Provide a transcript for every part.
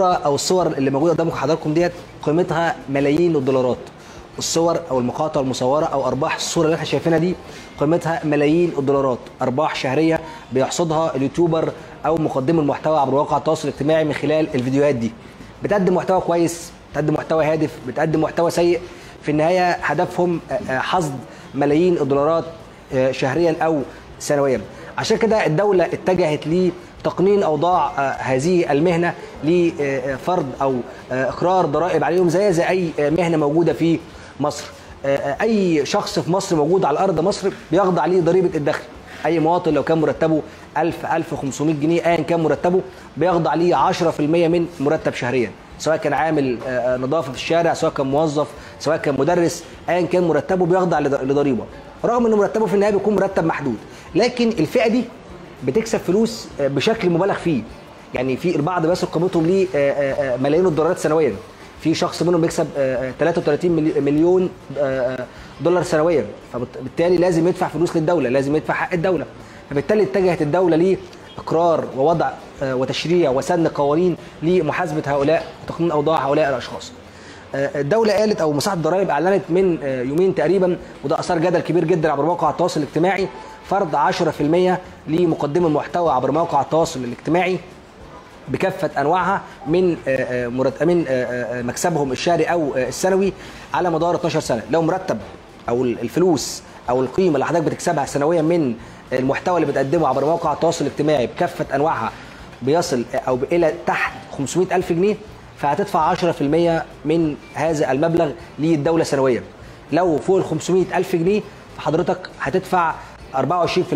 الصوره او الصور اللي موجوده قدامكم حضراتكم ديت قيمتها ملايين الدولارات الصور او المقاطع المصوره او ارباح الصوره اللي احنا شايفينها دي قيمتها ملايين الدولارات ارباح شهريه بيحصدها اليوتيوبر او مقدم المحتوى عبر مواقع التواصل الاجتماعي من خلال الفيديوهات دي بتقدم محتوى كويس بتقدم محتوى هادف بتقدم محتوى سيء في النهايه هدفهم حصد ملايين الدولارات شهريا او سنويا عشان كده الدوله اتجهت لتقنين اوضاع هذه المهنه لفرض او اقرار ضرائب عليهم زي زي اي مهنه موجوده في مصر اي شخص في مصر موجود على ارض مصر بيخضع ليه ضريبه الدخل اي مواطن لو كان مرتبه 1000 1500 جنيه ايا كان مرتبه بيخضع ليه 10% من مرتب شهريا سواء كان عامل نظافه في الشارع سواء كان موظف سواء كان مدرس ايا كان مرتبه بيخضع لضريبه رغم ان مرتبه في النهايه بيكون مرتب محدود لكن الفئه دي بتكسب فلوس بشكل مبالغ فيه يعني في البعض بيصل قيمتهم ل ملايين الدولارات سنويا في شخص منهم بيكسب 33 مليون دولار سنويا فبالتالي لازم يدفع فلوس للدوله لازم يدفع حق الدوله فبالتالي اتجهت الدوله لاقرار ووضع وتشريع وسن قوانين لمحاسبه هؤلاء وتقنين اوضاع هؤلاء الاشخاص الدولة قالت أو مصلحة الضرائب أعلنت من يومين تقريبا وده أثار جدل كبير جدا عبر مواقع التواصل الاجتماعي فرض 10% لمقدم المحتوى عبر مواقع التواصل الاجتماعي بكافة أنواعها من من مكسبهم الشهري أو السنوي على مدار 12 سنة لو مرتب أو الفلوس أو القيمة اللي حضرتك بتكسبها سنويا من المحتوى اللي بتقدمه عبر مواقع التواصل الاجتماعي بكافة أنواعها بيصل أو إلى تحت 500 ألف جنيه فهتدفع 10% من هذا المبلغ للدولة سنويا لو فوق ال 500 ألف جنيه فحضرتك هتدفع 24% 10%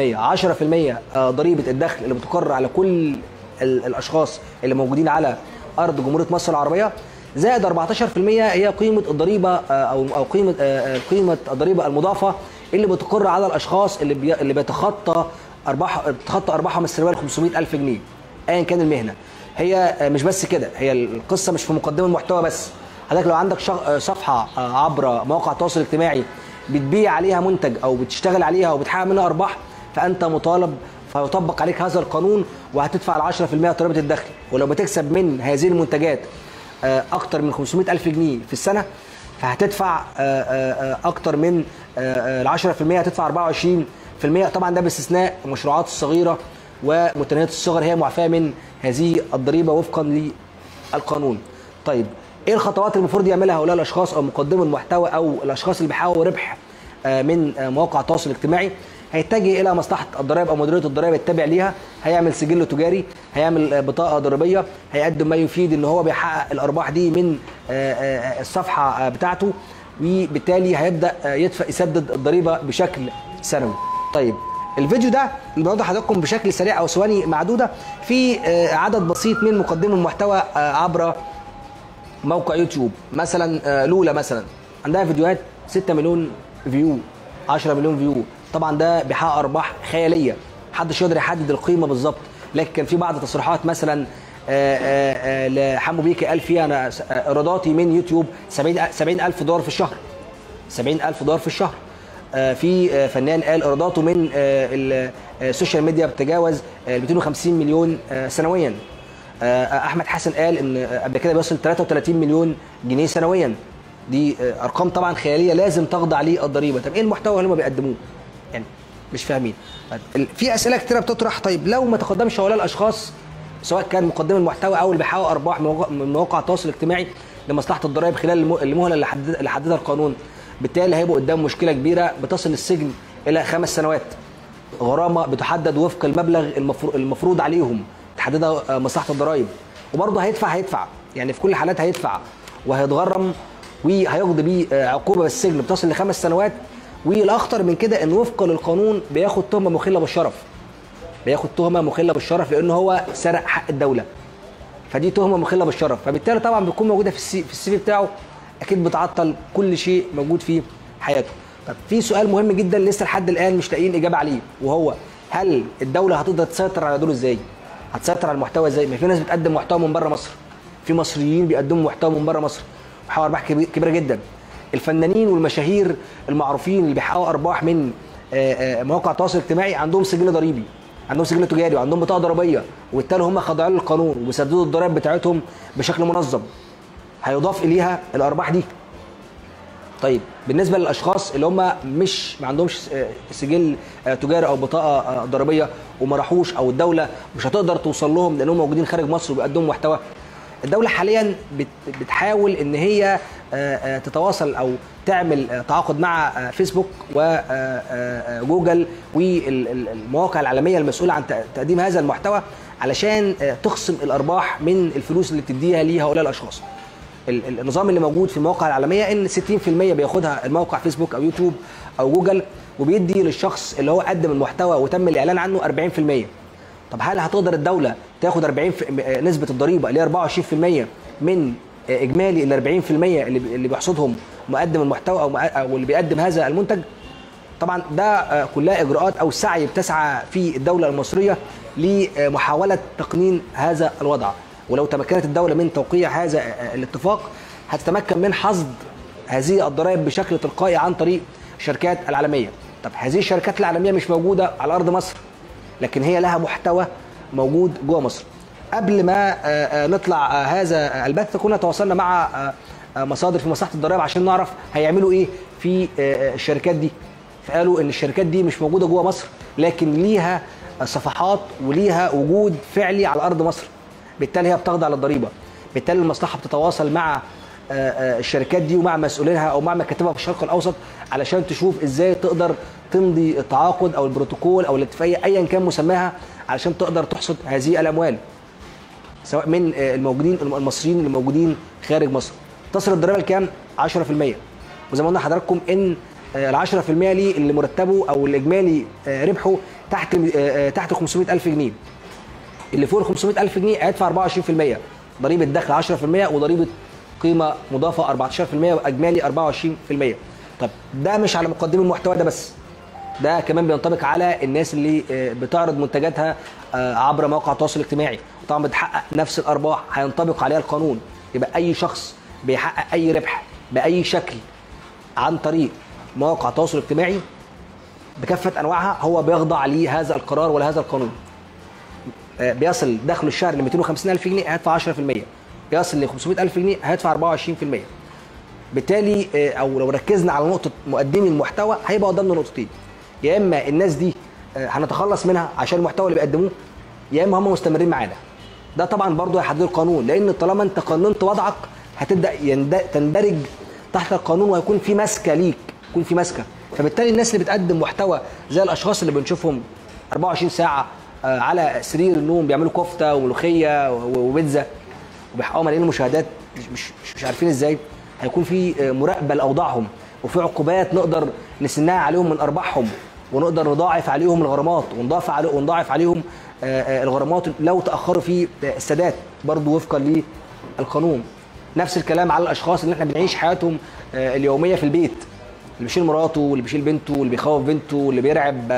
ضريبة الدخل اللي بتقر على كل الأشخاص اللي موجودين على أرض جمهورية مصر العربية زائد 14% هي قيمة الضريبة أو أو قيمة قيمة الضريبة المضافة اللي بتقر على الأشخاص اللي بي اللي بيتخطى أرباح بتخطى أرباحهم السنوية ل 500 ألف جنيه أيا كان المهنة هي مش بس كده هي القصه مش في مقدمه المحتوى بس حضرتك لو عندك صفحه عبر مواقع التواصل الاجتماعي بتبيع عليها منتج او بتشتغل عليها وبتحقق منها ارباح فانت مطالب فيطبق عليك هذا القانون وهتدفع ال 10% ضريبه الدخل ولو بتكسب من هذه المنتجات اكتر من 500 الف جنيه في السنه فهتدفع اكتر من ال 10% هتدفع 24% طبعا ده باستثناء المشروعات الصغيره ومتناهيه الصغر هي معفاه من هذه الضريبه وفقا للقانون. طيب ايه الخطوات اللي المفروض يعملها هؤلاء الاشخاص او مقدمو المحتوى او الاشخاص اللي بيحققوا ربح من مواقع التواصل الاجتماعي؟ هيتجه الى مصلحه الضرائب او مديريه الضرائب التابع ليها، هيعمل سجل تجاري، هيعمل بطاقه ضريبيه، هيقدم ما يفيد ان هو بيحقق الارباح دي من الصفحه بتاعته وبالتالي هيبدا يدفع يسدد الضريبه بشكل سنوي. طيب الفيديو ده اللي بوضح لحضراتكم بشكل سريع او ثواني معدوده في عدد بسيط من مقدمي المحتوى عبر موقع يوتيوب مثلا لولا مثلا عندها فيديوهات 6 مليون فيو 10 مليون فيو طبعا ده بيحقق ارباح خياليه محدش يقدر يحدد القيمه بالظبط لكن كان في بعض التصريحات مثلا لحمو بيكي قال فيها انا ايراداتي من يوتيوب 70 70000 دولار في الشهر 70000 دولار في الشهر في فنان قال ايراداته من السوشيال ميديا بتتجاوز 250 مليون سنويا احمد حسن قال ان قبل كده بيوصل 33 مليون جنيه سنويا دي ارقام طبعا خياليه لازم تخضع للضريبه طب ايه المحتوى اللي هم بيقدموه يعني مش فاهمين في اسئله كتيره بتطرح طيب لو ما تقدمش هؤلاء الاشخاص سواء كان مقدم المحتوى او اللي بيحقق ارباح من مواقع التواصل الاجتماعي لمصلحه الضرائب خلال المهله اللي حددها القانون بالتالي هيبقوا قدام مشكله كبيره بتصل السجن الى خمس سنوات غرامه بتحدد وفق المبلغ المفروض عليهم تحددها مصلحه الضرائب وبرضه هيدفع هيدفع يعني في كل الحالات هيدفع وهيتغرم وهيقضي بيه عقوبه بالسجن بتصل لخمس سنوات والاخطر من كده ان وفقا للقانون بياخد تهمه مخله بالشرف بياخد تهمه مخله بالشرف لان هو سرق حق الدوله فدي تهمه مخله بالشرف فبالتالي طبعا بتكون موجوده في السي في السي في بتاعه اكيد بتعطل كل شيء موجود في حياته طب في سؤال مهم جدا لسه لحد الان مش لاقيين اجابه عليه وهو هل الدوله هتقدر تسيطر على دول ازاي هتسيطر على المحتوى ازاي ما في ناس بتقدم محتوى من بره مصر في مصريين بيقدموا محتوى من بره مصر بيحققوا ارباح كبيره جدا الفنانين والمشاهير المعروفين اللي بيحققوا ارباح من مواقع التواصل الاجتماعي عندهم سجل ضريبي عندهم سجل تجاري وعندهم بطاقه ضريبيه وبالتالي هم خاضعين للقانون وبيسددوا الضرائب بتاعتهم بشكل منظم هيضاف اليها الارباح دي طيب بالنسبه للاشخاص اللي هم مش ما عندهمش سجل تجاري او بطاقه ضريبيه وما راحوش او الدوله مش هتقدر توصل لهم لانهم موجودين خارج مصر وبيقدموا محتوى الدوله حاليا بتحاول ان هي تتواصل او تعمل تعاقد مع فيسبوك وجوجل والمواقع العالميه المسؤوله عن تقديم هذا المحتوى علشان تخصم الارباح من الفلوس اللي بتديها لهؤلاء الاشخاص النظام اللي موجود في المواقع العالميه ان 60% بياخدها الموقع فيسبوك او يوتيوب او جوجل وبيدي للشخص اللي هو قدم المحتوى وتم الاعلان عنه 40% طب هل هتقدر الدوله تاخد 40 نسبه الضريبه اللي هي 24% من اجمالي ال 40% اللي اللي بيحصدهم مقدم المحتوى او او اللي بيقدم هذا المنتج طبعا ده كلها اجراءات او سعي بتسعى في الدوله المصريه لمحاوله تقنين هذا الوضع ولو تمكنت الدوله من توقيع هذا الاتفاق هتتمكن من حصد هذه الضرائب بشكل تلقائي عن طريق الشركات العالميه طب هذه الشركات العالميه مش موجوده على ارض مصر لكن هي لها محتوى موجود جوه مصر قبل ما نطلع هذا البث كنا تواصلنا مع مصادر في مصلحه الضرائب عشان نعرف هيعملوا ايه في الشركات دي فقالوا ان الشركات دي مش موجوده جوه مصر لكن ليها صفحات وليها وجود فعلي على ارض مصر بالتالي هي بتخضع للضريبه بالتالي المصلحه بتتواصل مع الشركات دي ومع مسؤولينها او مع مكاتبها في الشرق الاوسط علشان تشوف ازاي تقدر تمضي التعاقد او البروتوكول او الاتفاقيه ايا كان مسماها علشان تقدر تحصد هذه الاموال سواء من الموجودين المصريين اللي موجودين خارج مصر تصل الضريبه لكام 10% وزي ما قلنا لحضراتكم ان ال 10% ليه اللي مرتبه او الاجمالي ربحه تحت تحت 500000 جنيه اللي فوق ال 500000 جنيه هيدفع 24% ضريبه دخل 10% وضريبه قيمه مضافه 14% واجمالي 24% طب ده مش على مقدمي المحتوى ده بس ده كمان بينطبق على الناس اللي بتعرض منتجاتها عبر مواقع التواصل الاجتماعي طبعا بتحقق نفس الارباح هينطبق عليها القانون يبقى اي شخص بيحقق اي ربح باي شكل عن طريق مواقع التواصل الاجتماعي بكافه انواعها هو بيخضع لهذا القرار ولهذا القانون بيصل دخل الشهر ل 250000 جنيه هيدفع 10% بيصل ل 500000 جنيه هيدفع 24% بالتالي او لو ركزنا على نقطه مقدمي المحتوى هيبقى قدامنا نقطتين يا اما الناس دي هنتخلص منها عشان المحتوى اللي بيقدموه يا اما هم مستمرين معانا ده طبعا برضه هيحدده القانون لان طالما انت قننت وضعك هتبدا تندرج تحت القانون وهيكون في مسكه ليك يكون في مسكه فبالتالي الناس اللي بتقدم محتوى زي الاشخاص اللي بنشوفهم 24 ساعه على سرير النوم بيعملوا كفته وملوخيه وبيتزا وبيحققوا ملايين المشاهدات مش مش عارفين ازاي هيكون في مراقبه لاوضاعهم وفي عقوبات نقدر نسنها عليهم من ارباحهم ونقدر نضاعف عليهم الغرامات ونضاعف عليهم ونضاعف عليهم الغرامات لو تاخروا في السداد برضه وفقا للقانون نفس الكلام على الاشخاص اللي احنا بنعيش حياتهم اليوميه في البيت اللي بيشيل مراته واللي بيشيل بنته واللي بيخوف بنته واللي بيرعب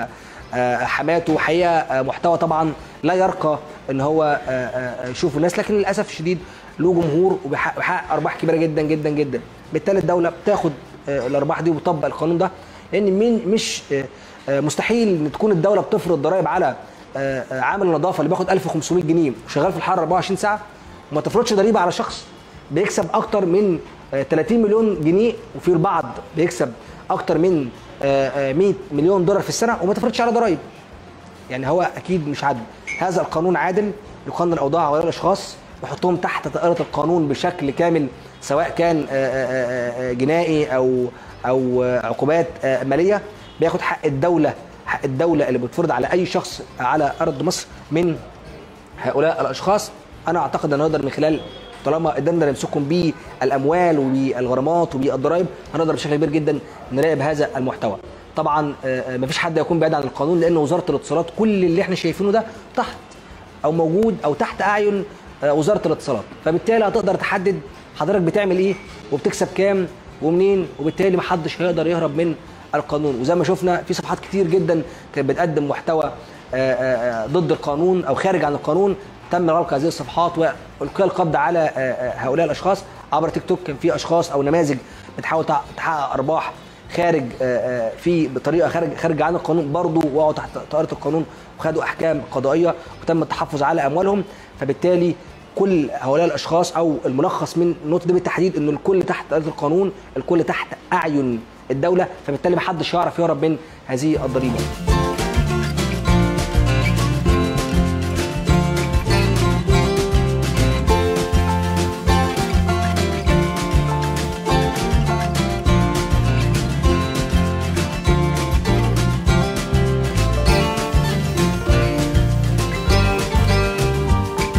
حماته حقيقه محتوى طبعا لا يرقى ان هو يشوفه الناس لكن للاسف الشديد له جمهور وبيحقق ارباح كبيره جدا جدا جدا بالتالي الدوله بتاخد الارباح دي وبتطبق القانون ده لان مين مش مستحيل ان تكون الدوله بتفرض ضرائب على عامل النظافه اللي بياخد 1500 جنيه وشغال في الحر 24 ساعه وما تفرضش ضريبه على شخص بيكسب اكتر من 30 مليون جنيه وفي البعض بيكسب اكتر من 100 مليون دولار في السنه وما تفرضش على ضرائب يعني هو اكيد مش عادل هذا القانون عادل يقنن الاوضاع هؤلاء الاشخاص ويحطهم تحت دائره القانون بشكل كامل سواء كان جنائي او او عقوبات ماليه بياخد حق الدوله حق الدوله اللي بتفرض على اي شخص على ارض مصر من هؤلاء الاشخاص انا اعتقد ان نقدر من خلال طالما قدرنا نمسكهم بالاموال وبالغرامات وبالضرائب هنقدر بشكل كبير جدا نراقب هذا المحتوى طبعا مفيش حد يكون بعيد عن القانون لان وزاره الاتصالات كل اللي احنا شايفينه ده تحت او موجود او تحت اعين وزاره الاتصالات فبالتالي هتقدر تحدد حضرتك بتعمل ايه وبتكسب كام ومنين وبالتالي محدش هيقدر يهرب من القانون وزي ما شفنا في صفحات كتير جدا كانت بتقدم محتوى ضد القانون او خارج عن القانون تم غلق هذه الصفحات والقاء القبض على هؤلاء الاشخاص عبر تيك توك كان في اشخاص او نماذج بتحاول تحقق ارباح خارج آه، آه، في بطريقه خارج خارج عن القانون برضه وقعوا تحت طائره القانون وخدوا احكام قضائيه وتم التحفظ على اموالهم فبالتالي كل هؤلاء الاشخاص او الملخص من النقطه دي بالتحديد انه الكل تحت طائره القانون الكل تحت اعين الدوله فبالتالي محدش يعرف يهرب من هذه الضريبه